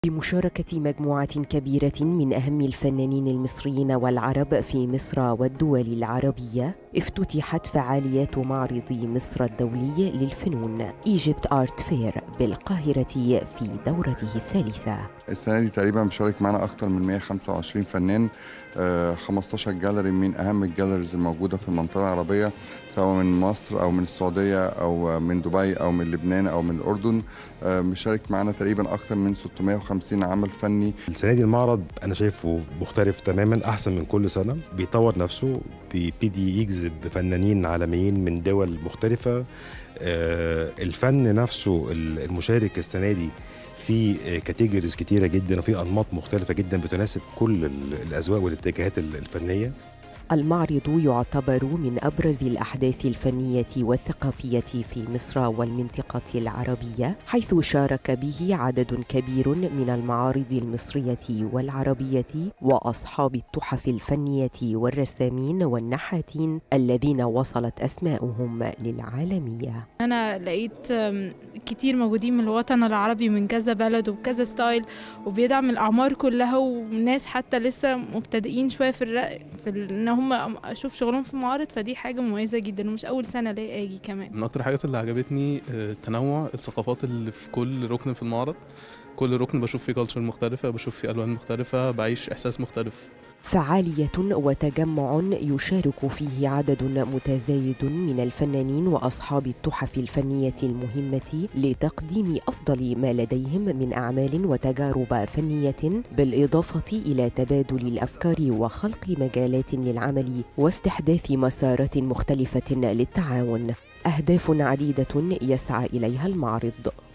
بمشاركة مجموعة كبيرة من أهم الفنانين المصريين والعرب في مصر والدول العربية افتتحت فعاليات معرض مصر الدولي للفنون ايجيبت ارت فير بالقاهرة في دورته الثالثة السنة دي تقريبا بيشارك معنا أكتر من 125 فنان آه، 15 جاليري من أهم الجاليريز الموجودة في المنطقة العربية سواء من مصر أو من السعودية أو من دبي أو من لبنان أو من الأردن آه، مشارك معنا تقريبا أكتر من 650 عمل فني السنه دي المعرض انا شايفه مختلف تماما احسن من كل سنه بيطور نفسه بيبتدي يجذب فنانين عالميين من دول مختلفه آه، الفن نفسه المشارك السنه دي في كاتيجوريز كتيره جدا وفي انماط مختلفه جدا بتناسب كل الاذواق والاتجاهات الفنيه المعرض يعتبر من ابرز الاحداث الفنيه والثقافيه في مصر والمنطقه العربيه حيث شارك به عدد كبير من المعارض المصريه والعربيه واصحاب التحف الفنيه والرسامين والنحاتين الذين وصلت اسماؤهم للعالميه انا لقيت كتير موجودين من الوطن العربي من كذا بلد وبكذا ستايل وبيدعم الاعمار كلها وناس حتى لسه مبتدئين شويه في الرق في انهم هم اشوف شغلهم في المعارض فدي حاجه مميزه جدا ومش اول سنه ليا اجي كمان من اكتر الحاجات اللي عجبتني تنوع الثقافات اللي في كل ركن في المعرض كل ركن بشوف فيه كالتشر مختلفه بشوف فيه الوان مختلفه بعيش احساس مختلف فعالية وتجمع يشارك فيه عدد متزايد من الفنانين وأصحاب التحف الفنية المهمة لتقديم أفضل ما لديهم من أعمال وتجارب فنية بالإضافة إلى تبادل الأفكار وخلق مجالات للعمل واستحداث مسارات مختلفة للتعاون أهداف عديدة يسعى إليها المعرض